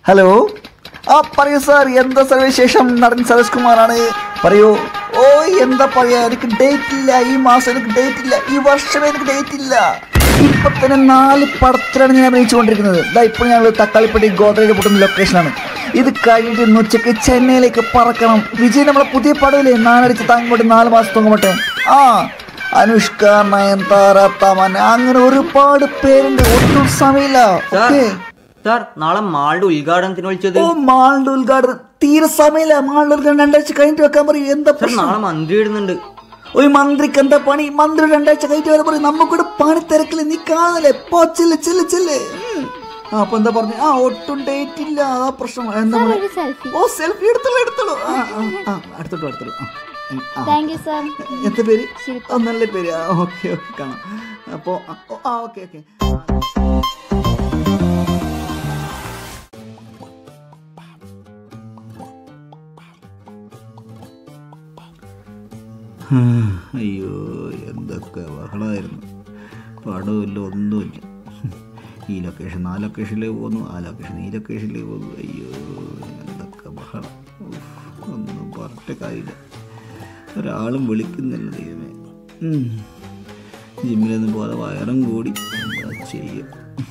Hello ആ പറയൂ sir എന്താ സാർ വിശേഷം നടൻ സരസ് കുമാറാണ് പറയൂ ഓ എന്താ പറയാ എനിക്ക് ഡേറ്റ് ഇല്ല ഈ മാസം എനിക്ക് ഡേറ്റ് ഇല്ല ഈ വർഷം എനിക്ക് ഡേറ്റ് ഇല്ല ഇപ്പൊ തന്നെ നാല് പടത്തിലാണ് ഞാൻ അഭിനയിച്ചുകൊണ്ടിരിക്കുന്നത് ഇതാ ഇപ്പോൾ ഞങ്ങൾ തക്കാളിപ്പട്ടി ഗോദ്രേജ് പൊട്ടുന്ന ലൊക്കേഷനാണ് ഇത് കഴിഞ്ഞിട്ട് ഇന്ന് ഉച്ചയ്ക്ക് ചെന്നൈയിലേക്ക് പറക്കണം വിജയ് നമ്മളെ പുതിയ പടവില്ലേ നാലടിച്ച് താങ്ങോട്ട് നാല് മാസം തൂങ്ങട്ടെ ആ അനുഷ്ക നയൻതാര തമൻ അങ്ങനെ ഒരുപാട് പേരുണ്ട് ഒട്ടും സമയമില്ല സാർ ഓക്കേ സാർ നാളെ മാളുടെ ഉദ്ഘാടനത്തിന് വിളിച്ചത് ഓ മാളിന്റെ ഉദ്ഘാടനം തീരെ സമയമില്ല മാളിന്റെ ഉദ്ഘാടനം രണ്ടാഴ്ച കഴിഞ്ഞിട്ട് വെക്കാൻ പറയും എന്താ സാർ പ്രശ്നം നാളെ മന്ത്രി ഇടുന്നുണ്ട് ഒരു മന്ത്രിക്ക് എന്താ പണി മന്ത്രി രണ്ടാഴ്ച കഴിഞ്ഞിട്ട് വരെ പറയും നമുക്കിവിടെ പണി തിരക്കില്ല നീ കാണല്ലേ പോ ചെല്ല് ചെല്ല് ചെല്ല് ഉം. ആ അപ്പൊ എന്താ പറഞ്ഞു ആ ഒട്ടും ഡേറ്റ് ഇല്ല ആ പ്രശ്നം എന്താ സാർ മോളെ? ഒരു സെൽഫി ഓ സെൽഫി എടുത്തോളൂ എടുത്തോളൂ ആ ആ ആ എടുത്തോളൂ എടുത്തോളൂ ആ ഉം, ആ താങ്ക് യു സാർ എന്താ പേര് ശില്പ. ആ നല്ല പേര് ആ ഓക്കെ ഓക്കെ കാണാം അപ്പോ ആ, ഓ, ആ ഓക്കെ ഓക്കെ അയ്യോ എന്തൊക്കെ ബഹളമായിരുന്നു പടമില്ല ഒന്നുമില്ല ഈ ലൊക്കേഷൻ ആ ലൊക്കേഷനിലേക്ക് പോകുന്നു ആ ലൊക്കേഷൻ ഈ ലൊക്കേഷനിലേക്ക് പോകുന്നു അയ്യോ എന്തൊക്കെ ബഹളം ഉഫ്, ഒന്നും പറഞ്ഞിട്ട് കാര്യമില്ല ഒരാളും വിളിക്കുന്നില്ല ദൈവമേ ഉം. ജിമ്മിലൊന്നും പോലെ വയറും കൂടി എന്താ ചെയ്യും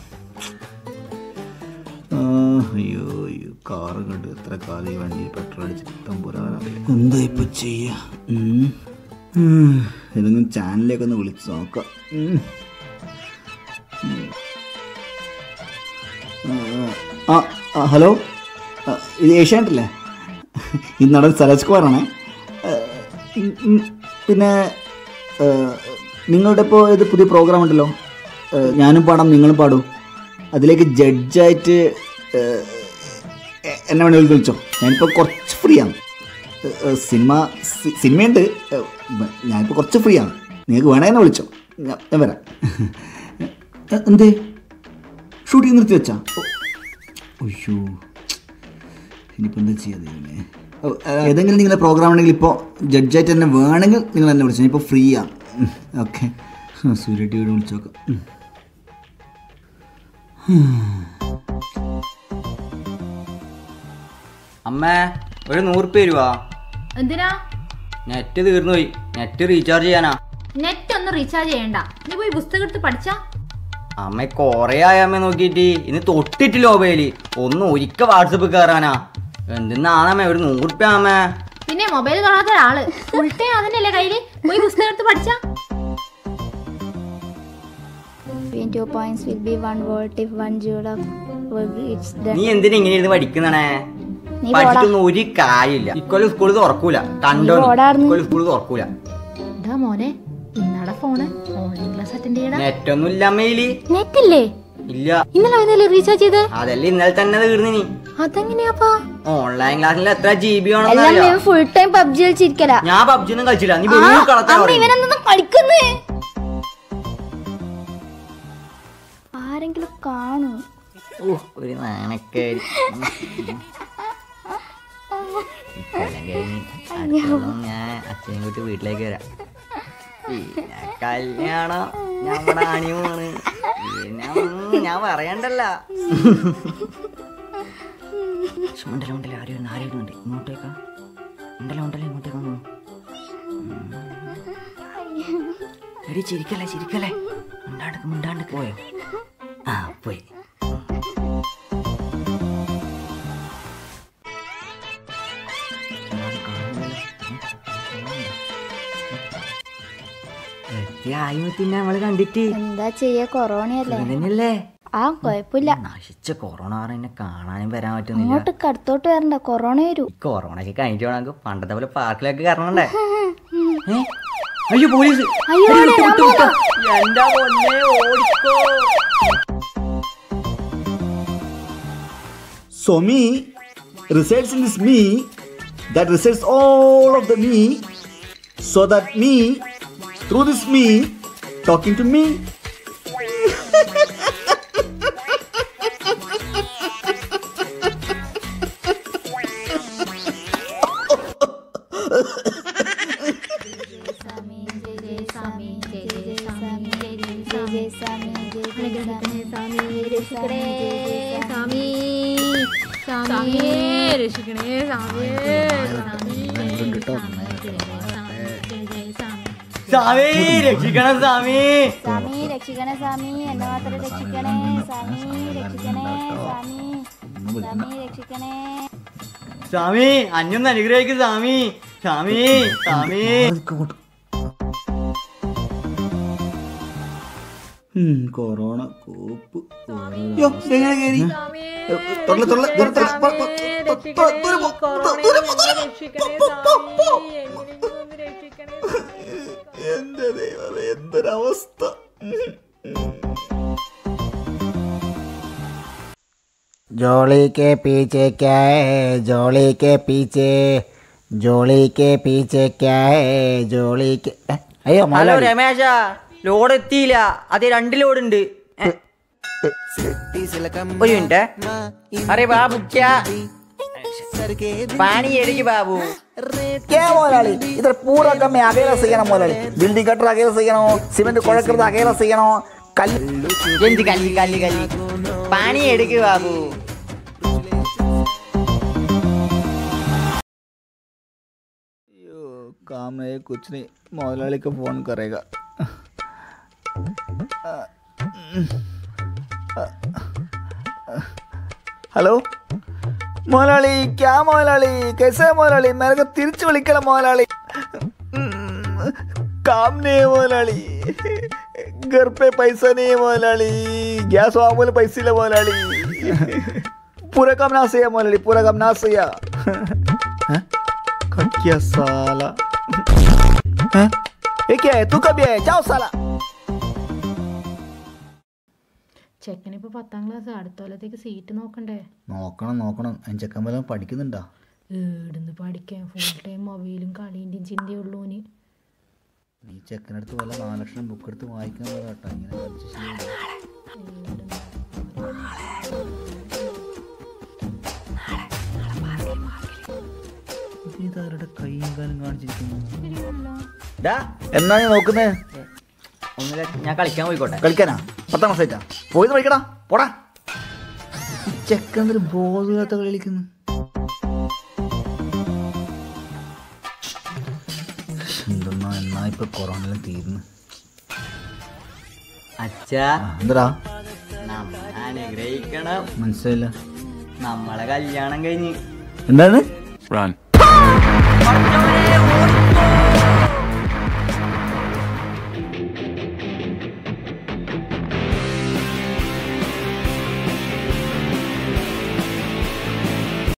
ആ, അയ്യോ അയ്യോ കാറ് കണ്ട് എത്ര കാലം ഈ വണ്ടിയിൽ പെട്രോൾ അടിച്ച് തമ്പുരാനറിയാം എന്താ ഇപ്പൊ ചെയ്യാ ഉം. ഉം. ഏതെങ്കിലും ചാനലിലേക്ക് ഒന്ന് വിളിച്ച് നോക്കാം ഉം. ഉം. ആ, ആ ഹലോ ആ, ഇത് ഏഷ്യാനെറ്റല്ലേ ഈ നടൻ സരജ് കുമാറാണേ ആ, ഉം, ഉം, പിന്നെ ആ, നിങ്ങളുടെ ഇപ്പോൾ ഇത് പുതിയ പ്രോഗ്രാം ഉണ്ടല്ലോ ആ, ഞാനും പാടാം നിങ്ങളും പാടൂ അതിലേക്ക് ജഡ്ജായിട്ട് എന്നെ വേണമെങ്കിൽ വിളിച്ചോ ഞാനിപ്പോൾ കുറച്ച് ഫ്രീ ആണ് ഏ, ഏ, സിനിമ സി- സിനിമയുണ്ട് ഏ, ബ- ഞാനിപ്പോൾ കുറച്ച് ഫ്രീ ആണ് നിങ്ങൾക്ക് വേണേ എന്നെ വിളിച്ചോ ഞാൻ ഞാൻ വരാം എ, എന്തേ ഷൂട്ടിംഗ് നിർത്തി വെച്ചാ ഓ, അയ്യോ ഇനിയിപ്പോൾ എന്താ ചെയ്യാ ദൈവമേ ഓ, ആ, ഏതെങ്കിലും നിങ്ങളുടെ പ്രോഗ്രാം ഉണ്ടെങ്കിൽ ഇപ്പോൾ ജഡ്ജായിട്ട് തന്നെ വേണമെങ്കിൽ നിങ്ങൾ എന്നെ വിളിച്ചു ഇപ്പോൾ ഫ്രീ ആണ് ഓക്കെ സൂര്യ ടി വിയുടെ വിളിച്ചു നോക്കാം ഉം. അമ്മേ ഒരു നൂറ് പേര് വാ എന്തിനാ നെറ്റ് തീർന്നു പോയി നെറ്റ് റീചാർജ് ചെയ്യാനാ നെറ്റ് ഒന്നും റീചാർജ് ചെയ്യണ്ട നീ പോയി പുസ്തകം എടുത്ത് പഠിച്ചാ അമ്മ കൊറേ ആയ അമ്മ നോക്കിയിട്ട് ഇന്ന് തൊട്ടിട്ടില്ല മൊബൈല് ഒന്ന് ഒരിക്കൽ വാട്സപ്പ് കയറാനാ എന്തിനാണമ്മേ ഒരു നൂറുപ്യ അമ്മേ പിന്നെ മൊബൈൽ കാണാത്ത ഒരാള് ഫുൾ ടൈം അതിനല്ലേ കയ്യില് പോയി പുസ്തകം എടുത്ത് പഠിച്ചാ Between two points will be one volt if one joule of work is done. നീ എന്തിനാ ഇങ്ങനെ ഇരുന്ന് പഠിക്കുന്നണേ നീ പഠിച്ചിട്ടൊന്നും ഒരു കാര്യമില്ല ഇക്കൊല്ലം സ്കൂളിൽ തുറക്കൂല കണ്ടോ നീ പോടാർന്ന്. ഇക്കൊല്ലം സ്കൂളിൽ തുറക്കൂല എന്താ മോനെ ഇന്നാടെ ഫോണ് ഓൺലൈൻ ക്ലാസ് അറ്റൻഡ് ചെയ്യണം നെറ്റ് ഒന്നും ഇല്ല അമ്മയില് നെറ്റ് ഇല്ലേ ഇല്ല ഇന്നലെ വന്നല്ലേ റീചാർജ് ചെയ്ത് അതല്ലേ ഇന്നലെ തന്നെ തീർന്നിനി അതെങ്ങനെയാപ്പാ ഓൺലൈൻ ക്ലാസ്സിൽ എത്ര ജി ബി എല്ലാം ആണെന്നറിയാം ഇവൻ ഫുൾ ടൈം പബ്ജി കളിച്ചിരിക്കല ഞാൻ പബ്ജി ഒന്നും കളിച്ചില്ല നീ വെറും കളത്താ അമ്മ പറയുന്നത്. ഇവനെന്താ കളിക്കുന്നേ ആരെങ്കിലും കാണൂ ഓ, ഒരു നാണക്കേട് ഇക്കൊല്ലം കഴിഞ്ഞ് അടുത്തോളം ഞാൻ അച്ഛനും കൂട്ടി വീട്ടിലേക്ക് വരാം പിന്നെ കല്യാണം നമ്മുടെ അണിയൂണ് പിന്നെ ഉം, ഞാൻ പറയണ്ടല്ല ശ്ശ്, ഉണ്ടല്ലോ ഉണ്ടല്ലോ ആരും വരുന്നു, ആരും വരുന്നുണ്ട് ഇങ്ങോട്ടേക്കാ ഉണ്ടല്ലോ ഉണ്ടല്ലോ ഇങ്ങോട്ടേക്കാ വന്നു. ഉം. എടി ചിരിക്കല്ലേ ചിരിക്കല്ലേ മിണ്ടാണ്ട് മിണ്ടാണ്ട് പോയോ ആ പോയി ആയിമത്തിന്റെ നമ്മള് കണ്ടിട്ട് എന്താ ചെയ്യാ കൊറോണയല്ലേ തന്നെയല്ലേ ആ കൊഴപ്പില്ല നശിച്ച കൊറോണ കാരണം എന്നെ കാണാനും വരാൻ പറ്റുന്നില്ല അങ്ങോട്ട് കടുത്തോട്ട് വരണ്ട കൊറോണ വരൂ ഈ കൊറോണ ഒക്കെ കഴിഞ്ഞിട്ട് വേണം നമുക്ക് പണ്ടത്തെ പോലെ പാർക്കിലൊക്കെ കയറണണ്ടേ ഏ? അയ്യോ പോലീസ് അയ്യോ, അയ്യോ, അവിടെ വിട്ടു, വിട്ടു, ഞാൻ വിട്ടു. എന്റെ പൊന്നെ ഓടിക്കോ So me resides in this me that resides all of the me so that me through this me talking to me സ്വാമി രക്ഷിക്കണേ സ്വാമി സ്വാമി രക്ഷിക്കണം സ്വാമി സ്വാമി രക്ഷിക്കണേ സ്വാമി എന്നെ മാത്രം രക്ഷിക്കണേ സ്വാമി രക്ഷിക്കണേ സ്വാമി സ്വാമി രക്ഷിക്കണേ സ്വാമി അഞ്ഞൊന്ന് അനുഗ്രഹിക്കും സ്വാമി സ്വാമി സ്വാമി കൊറോണ കോപ്പ് യ്യോ, ഇതെങ്ങനെ കേറി? ഏ, തൊള്ള, തൊള്ള, ദൂരെ, തൊള്ള, പോ, പോ, തൊ, തൊ, ദൂരെ പോ, തൊ, ദൂരെ പോ, ദൂരെ പോ, പോ, പോ, പോ. എന്റെ ദൈവമേ എന്തൊരവസ്ഥ जोली के पीछे क्या है जोली के पीछे जोली के पीछे क्या है जोली के ए, അയ്യോ ഹലോ മുതലാളി രമേശ ലോഡ് എത്തിയില്ല അതെ രണ്ട് ലോഡ് ഉണ്ട് ഏ, ഒരു മിനിറ്റ് അരെ ബാബു ക്യാ പാനി എടുക്ക് ബാബു क्या मोलाली इधर पूरा काम मैं अकेला செய்யணும் मोलाली बिल्डिंग कटर अकेला செய்யணும் സിമന്റ് കുഴക്കുന്നത് അകേല ചെയ്യണം കല്ല് എന്ത് കല്ലി കല്ലി കല്ലി പാനി എടുക്ക് ബാബു काम है कुछ नहीं मोलाली को फोन करेगा हेलो मोलाली क्या मोलाली कैसे है मोलाली मेरे को തിരിച്ചു വിളിക്കണം मोलाली काम नहीं है मोलाली घर पे पैसा नहीं है मोलाली गैस वामूल पैसे ले मोलाली पूरा काम ना सही है मोलाली पूरा काम ना सही है हैं? क्या साला हैं? ये क्या है तू कभी है जाओ साला ചെക്കനിപ്പോ പത്താം ക്ലാസ് അടുത്ത കൊല്ലത്തേക്ക് സീറ്റ് നോക്കണ്ടേ നോക്കണം നോക്കണം അതിന് ചെക്കൻ വല്ലതും പഠിക്കുന്നുണ്ടാ ഏടുന്ന് പഠിക്കാൻ ഫുൾ ടൈം മൊബൈലും കളീൻ്റെയും ചിന്തയുള്ളൂന് നീ ചെക്കനടുത്ത് വല്ല നാല് ലക്ഷം ബുക്ക് എടുത്ത് വായിക്കാൻ പോലെ കേട്ടോ ഇങ്ങനെ കളിച്ച് ശീലമില്ല. ഇതാരുടെ കൈയും കാലും കാണിച്ചിരിക്കുന്നു ഡാ എന്നാ നീ നോക്കുന്നേ ഒന്നുമില്ല ഞാൻ കളിക്കാൻ പോയിക്കോട്ടെ കളിക്കാനാ പത്താം ക്ലാസ് ആയിട്ടാ പോയി പഠിക്കടാ പോടാ ഈ ചെക്കൻ എന്തൊരു ബോധമില്ലാത്ത കളി കളിക്കുന്നു എന്തെന്നാ എന്നാ ഇപ്പൊ കൊറോണയെല്ലാം തീർന്നു അച്ഛാ ആ, എന്താടാ നമ്മളെ അനുഗ്രഹിക്കണം മനസ്സിലായില്ല നമ്മളെ കല്യാണം കഴിഞ്ഞ് എന്താണ് Run. പഠിച്ചോ